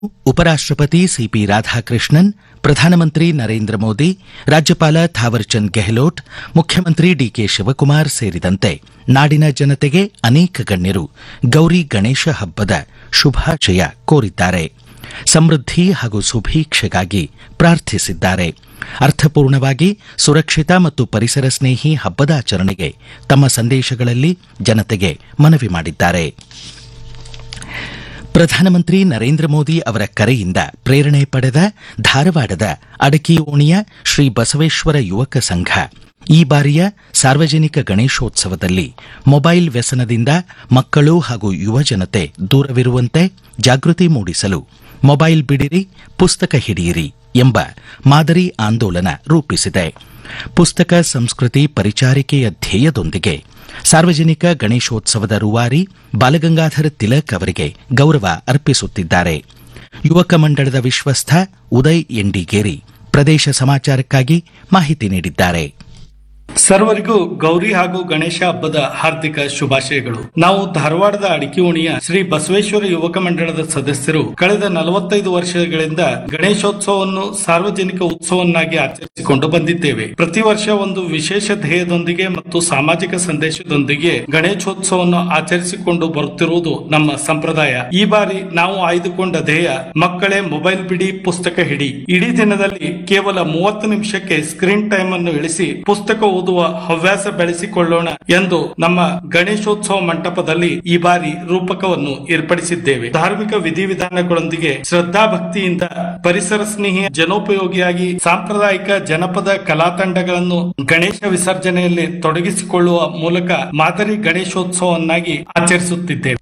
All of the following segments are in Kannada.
ಉಪರಾಷ್ಟ್ರಪತಿ ಸಿಪಿ ರಾಧಾಕೃಷ್ಣನ್ ಪ್ರಧಾನಮಂತ್ರಿ ನರೇಂದ್ರ ಮೋದಿ ರಾಜ್ಯಪಾಲ ಥಾವರ್ಚಂದ್ ಗೆಹ್ಲೋಟ್ ಮುಖ್ಯಮಂತ್ರಿ ಡಿಕೆ ಶಿವಕುಮಾರ್ ಸೇರಿದಂತೆ ನಾಡಿನ ಜನತೆಗೆ ಅನೇಕ ಗಣ್ಯರು ಗೌರಿ ಗಣೇಶ ಹಬ್ಬದ ಶುಭಾಶಯ ಕೋರಿದ್ದಾರೆ ಸಮೃದ್ಧಿ ಹಾಗೂ ಸುಭೀಕ್ಷೆಗಾಗಿ ಪ್ರಾರ್ಥಿಸಿದ್ದಾರೆ ಅರ್ಥಪೂರ್ಣವಾಗಿ ಸುರಕ್ಷಿತ ಮತ್ತು ಪರಿಸರ ಸ್ನೇಹಿ ಹಬ್ಬದ ಆಚರಣೆಗೆ ತಮ್ಮ ಸಂದೇಶಗಳಲ್ಲಿ ಜನತೆಗೆ ಮನವಿ ಮಾಡಿದ್ದಾರೆ ಪ್ರಧಾನಮಂತ್ರಿ ನರೇಂದ್ರ ಮೋದಿ ಅವರ ಕರೆಯಿಂದ ಪ್ರೇರಣೆ ಪಡೆದ ಧಾರವಾಡದ ಅಡಕಿಯೋಣಿಯ ಶ್ರೀ ಬಸವೇಶ್ವರ ಯುವಕ ಸಂಘ ಈ ಬಾರಿಯ ಸಾರ್ವಜನಿಕ ಗಣೇಶೋತ್ಸವದಲ್ಲಿ ಮೊಬೈಲ್ ವ್ಯಸನದಿಂದ ಮಕ್ಕಳು ಹಾಗೂ ಯುವಜನತೆ ದೂರವಿರುವಂತೆ ಜಾಗೃತಿ ಮೂಡಿಸಲು ಮೊಬೈಲ್ ಬಿಡಿರಿ ಪುಸ್ತಕ ಹಿಡಿಯಿರಿ ಎಂಬ ಮಾದರಿ ಆಂದೋಲನ ರೂಪಿಸಿದೆ ಪುಸ್ತಕ ಸಂಸ್ಕೃತಿ ಪರಿಚಾರಿಕೆಯ ಧ್ಯೇಯದೊಂದಿಗೆ ಸಾರ್ವಜನಿಕ ಗಣೇಶೋತ್ಸವದ ರೂವಾರಿ ಬಾಲಗಂಗಾಧರ ತಿಲಕ್ ಅವರಿಗೆ ಗೌರವ ಅರ್ಪಿಸುತ್ತಿದ್ದಾರೆ ಯುವಕ ಮಂಡಳದ ವಿಶ್ವಸ್ಥ ಉದಯ್ ಎಂಡಿಗೇರಿ ಪ್ರದೇಶ ಸಮಾಚಾರಕ್ಕಾಗಿ ಮಾಹಿತಿ ನೀಡಿದ್ದಾರೆ ಸರ್ವರಿಗೂ ಗೌರಿ ಹಾಗೂ ಗಣೇಶ ಹಬ್ಬದ ಹಾರ್ದಿಕ ಶುಭಾಶಯಗಳು ನಾವು ಧಾರವಾಡದ ಅಡಿಕಿಯೋಣಿಯ ಶ್ರೀ ಬಸವೇಶ್ವರ ಯುವಕ ಮಂಡಳದ ಸದಸ್ಯರು ಕಳೆದ ನಲವತ್ತೈದು ವರ್ಷಗಳಿಂದ ಗಣೇಶೋತ್ಸವವನ್ನು ಸಾರ್ವಜನಿಕ ಉತ್ಸವನ್ನಾಗಿ ಆಚರಿಸಿಕೊಂಡು ಬಂದಿದ್ದೇವೆ ಪ್ರತಿ ವರ್ಷ ಒಂದು ವಿಶೇಷ ಧ್ಯೇಯದೊಂದಿಗೆ ಮತ್ತು ಸಾಮಾಜಿಕ ಸಂದೇಶದೊಂದಿಗೆ ಗಣೇಶೋತ್ಸವವನ್ನು ಆಚರಿಸಿಕೊಂಡು ಬರುತ್ತಿರುವುದು ನಮ್ಮ ಸಂಪ್ರದಾಯ ಈ ಬಾರಿ ನಾವು ಆಯ್ದುಕೊಂಡ ಧ್ಯೇಯ ಮಕ್ಕಳೇ ಮೊಬೈಲ್ ಬಿಡಿ ಪುಸ್ತಕ ಹಿಡಿ ಇಡೀ ದಿನದಲ್ಲಿ ಕೇವಲ ಮೂವತ್ತು ನಿಮಿಷಕ್ಕೆ ಸ್ಕ್ರೀನ್ ಟೈಮ್ ಅನ್ನು ಇಳಿಸಿ ಪುಸ್ತಕ ಓದುವ ಹವ್ಯಾಸ ಬೆಳೆಸಿಕೊಳ್ಳೋಣ ಎಂದು ನಮ್ಮ ಗಣೇಶೋತ್ಸವ ಮಂಟಪದಲ್ಲಿ ಈ ಬಾರಿ ರೂಪಕವನ್ನು ಏರ್ಪಡಿಸಿದ್ದೇವೆ ಧಾರ್ಮಿಕ ವಿಧಿವಿಧಾನಗಳೊಂದಿಗೆ ಶ್ರದ್ಧಾ ಭಕ್ತಿಯಿಂದ ಪರಿಸರ ಸ್ನೇಹಿ ಜನೋಪಯೋಗಿಯಾಗಿ ಸಾಂಪ್ರದಾಯಿಕ ಜನಪದ ಕಲಾ ತಂಡಗಳನ್ನು ಗಣೇಶ ವಿಸರ್ಜನೆಯಲ್ಲಿ ತೊಡಗಿಸಿಕೊಳ್ಳುವ ಮೂಲಕ ಮಾದರಿ ಗಣೇಶೋತ್ಸವವನ್ನಾಗಿ ಆಚರಿಸುತ್ತಿದ್ದೇವೆ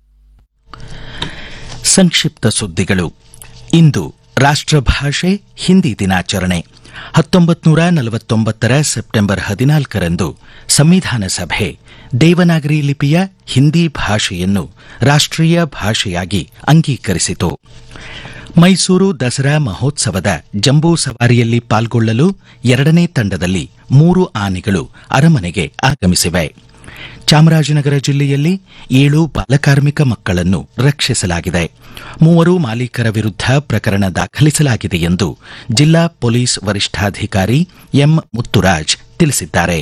ಸಂಕ್ಷಿಪ್ತ ಸುದ್ದಿಗಳು ಇಂದು ರಾಷ್ಟ್ರಭಾಷೆ ಹಿಂದಿ ದಿನಾಚರಣೆ ಹತ್ತೊಂಬತ್ತು ನೂರ ನಲವತ್ತೊಂಬತ್ತರ ಸೆಪ್ಟೆಂಬರ್ ಹದಿನಾಲ್ಕರಂದು ಸಂವಿಧಾನ ಸಭೆ ದೇವನಾಗರಿ ಲಿಪಿಯ ಹಿಂದಿ ಭಾಷೆಯನ್ನು ರಾಷ್ಟ್ರೀಯ ಭಾಷೆಯಾಗಿ ಅಂಗೀಕರಿಸಿತು ಮೈಸೂರು ದಸರಾ ಮಹೋತ್ಸವದ ಜಂಬೂ ಸವಾರಿಯಲ್ಲಿ ಪಾಲ್ಗೊಳ್ಳಲು ಎರಡನೇ ತಂಡದಲ್ಲಿ ಮೂರು ಆನೆಗಳು ಅರಮನೆಗೆ ಆಗಮಿಸಿವೆ ಚಾಮರಾಜನಗರ ಜಿಲ್ಲೆಯಲ್ಲಿ ಏಳು ಬಾಲಕಾರ್ಮಿಕ ಮಕ್ಕಳನ್ನು ರಕ್ಷಿಸಲಾಗಿದೆ ಮೂವರು ಮಾಲೀಕರ ವಿರುದ್ಧ ಪ್ರಕರಣ ದಾಖಲಿಸಲಾಗಿದೆ ಎಂದು ಜಿಲ್ಲಾ ಪೊಲೀಸ್ ವರಿಷ್ಠಾಧಿಕಾರಿ ಎಂ ಮುತ್ತುರಾಜ್ ತಿಳಿಸಿದ್ದಾರೆ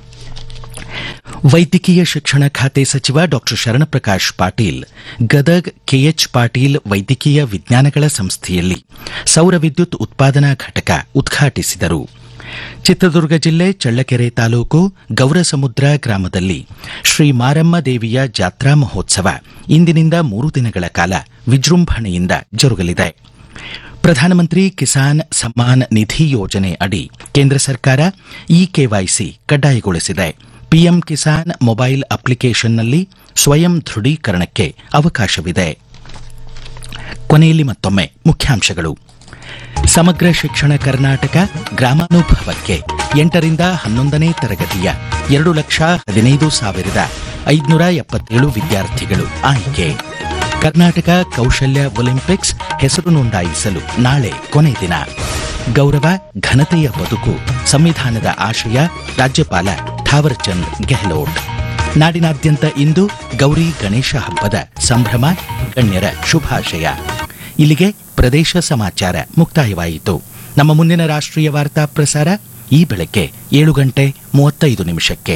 ವೈದ್ಯಕೀಯ ಶಿಕ್ಷಣ ಖಾತೆ ಸಚಿವ ಡಾ ಶರಣಪ್ರಕಾಶ್ ಪಾಟೀಲ್ ಗದಗ್ ಕೆಎಚ್ ಪಾಟೀಲ್ ವೈದ್ಯಕೀಯ ವಿಜ್ಞಾನಗಳ ಸಂಸ್ಥೆಯಲ್ಲಿ ಸೌರ ವಿದ್ಯುತ್ ಉತ್ಪಾದನಾ ಘಟಕ ಉದ್ಘಾಟಿಸಿದರು ಚಿತ್ರದುರ್ಗ ಜಿಲ್ಲೆ ಚಳ್ಳಕೆರೆ ತಾಲೂಕು ಗೌರಸಮುದ್ರ ಗ್ರಾಮದಲ್ಲಿ ಶ್ರೀ ಮಾರಮ್ಮ ದೇವಿಯ ಜಾತ್ರಾ ಮಹೋತ್ಸವ ಇಂದಿನಿಂದ ಮೂರು ದಿನಗಳ ಕಾಲ ವಿಜೃಂಭಣೆಯಿಂದ ಜರುಗಲಿದೆ ಪ್ರಧಾನಮಂತ್ರಿ ಕಿಸಾನ್ ಸಮ್ಮಾನ್ ನಿಧಿ ಯೋಜನೆ ಅಡಿ ಕೇಂದ್ರ ಸರ್ಕಾರ ಇ ಕೆವೈಸಿ ಕಡ್ಡಾಯಗೊಳಿಸಿದೆ ಪಿಎಂ ಕಿಸಾನ್ ಮೊಬೈಲ್ ಅಪ್ಲಿಕೇಶನ್ನಲ್ಲಿ ಸ್ವಯಂ ದೃಢೀಕರಣಕ್ಕೆ ಅವಕಾಶವಿದೆ ಕೊನೆಯಲ್ಲಿ ಮತ್ತೊಮ್ಮೆ ಮುಖ್ಯಾಂಶಗಳು ಸಮಗ್ರ ಶಿಕ್ಷಣ ಕರ್ನಾಟಕ ಗ್ರಾಮಾನುಭವಕ್ಕೆ ಎಂಟರಿಂದ ಹನ್ನೊಂದನೇ ತರಗತಿಯ ಎರಡು ಲಕ್ಷ ಹದಿನೈದು ಸಾವಿರದ ಐದುನೂರ ಎಪ್ಪತ್ತೇಳು ವಿದ್ಯಾರ್ಥಿಗಳು ಆಯ್ಕೆ ಕರ್ನಾಟಕ ಕೌಶಲ್ಯ ಒಲಿಂಪಿಕ್ಸ್ ಹೆಸರು ನೋಂದಾಯಿಸಲು ನಾಳೆ ಕೊನೆ ದಿನ ಗೌರವ ಘನತೆಯ ಬದುಕು ಸಂವಿಧಾನದ ಆಶಯ ರಾಜ್ಯಪಾಲ ಥಾವರ್ಚಂದ್ ಗೆಹ್ಲೋಟ್ ನಾಡಿನಾದ್ಯಂತ ಇಂದು ಗೌರಿ ಗಣೇಶ ಹಬ್ಬದ ಸಂಭ್ರಮ ಗಣ್ಯರ ಶುಭಾಶಯ ಇಲ್ಲಿಗೆ ಪ್ರದೇಶ ಸಮಾಚಾರ ಮುಕ್ತಾಯವಾಯಿತು ನಮ್ಮ ಮುಂದಿನ ರಾಷ್ಟ್ರೀಯ ವಾರ್ತಾ ಪ್ರಸಾರ ಈ ಬೆಳಗ್ಗೆ ಏಳು ಗಂಟೆ ಮೂವತ್ತೈದು ನಿಮಿಷಕ್ಕೆ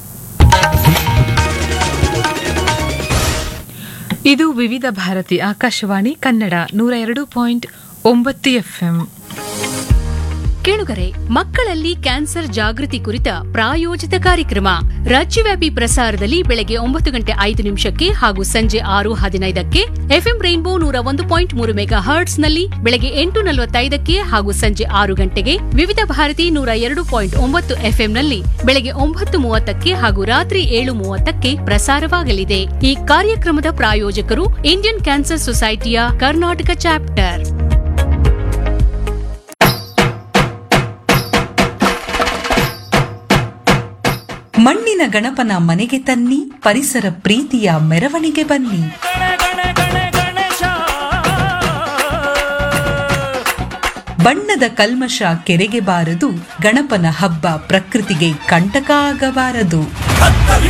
ಇದು ವಿವಿಧ ಭಾರತಿ ಆಕಾಶವಾಣಿ ಕನ್ನಡ ನೂರ ಎರಡು ಪಾಯಿಂಟ್ ಒಂಬತ್ತು ಎಫ್ಎಂ ಕೇಳುಗರೆ ಮಕ್ಕಳಲ್ಲಿ ಕ್ಯಾನ್ಸರ್ ಜಾಗೃತಿ ಕುರಿತ ಪ್ರಾಯೋಜಿತ ಕಾರ್ಯಕ್ರಮ ರಾಜ್ಯವ್ಯಾಪಿ ಪ್ರಸಾರದಲ್ಲಿ ಬೆಳಗ್ಗೆ ಒಂಬತ್ತು ಗಂಟೆ ಐದು ನಿಮಿಷಕ್ಕೆ ಹಾಗೂ ಸಂಜೆ ಆರು ಹದಿನೈದಕ್ಕೆ ಎಫ್ಎಂ ರೈನ್ಬೋ ನೂರ ಒಂದು ಪಾಯಿಂಟ್ ಮೂರು ಮೆಗಾ ಹರ್ಟ್ಸ್ ನಲ್ಲಿ ಬೆಳಗ್ಗೆ ಎಂಟು ನಲವತ್ತೈದಕ್ಕೆ ಹಾಗೂ ಸಂಜೆ ಆರು ಗಂಟೆಗೆ ವಿವಿಧ ಭಾರತಿ ನೂರ ಎರಡು ಪಾಯಿಂಟ್ ಒಂಬತ್ತು ಎಫ್ಎಂ ನಲ್ಲಿ ಬೆಳಗ್ಗೆ ಒಂಬತ್ತು ಮೂವತ್ತಕ್ಕೆ ಹಾಗೂ ರಾತ್ರಿ ಏಳು ಮೂವತ್ತಕ್ಕೆ ಪ್ರಸಾರವಾಗಲಿದೆ ಈ ಕಾರ್ಯಕ್ರಮದ ಪ್ರಾಯೋಜಕರು ಇಂಡಿಯನ್ ಕ್ಯಾನ್ಸರ್ ಸೊಸೈಟಿಯ ಕರ್ನಾಟಕ ಚಾಪ್ಟರ್ ಮಣ್ಣಿನ ಗಣಪನ ಮನೆಗೆ ತನ್ನಿ ಪರಿಸರ ಪ್ರೀತಿಯ ಮೆರವಣಿಗೆ ಬನ್ನಿ ಬಣ್ಣದ ಕಲ್ಮಶ ಕೆರೆಗೆ ಬಾರದು ಗಣಪನ ಹಬ್ಬ ಪ್ರಕೃತಿಗೆ ಕಂಟಕ ಆಗಬಾರದು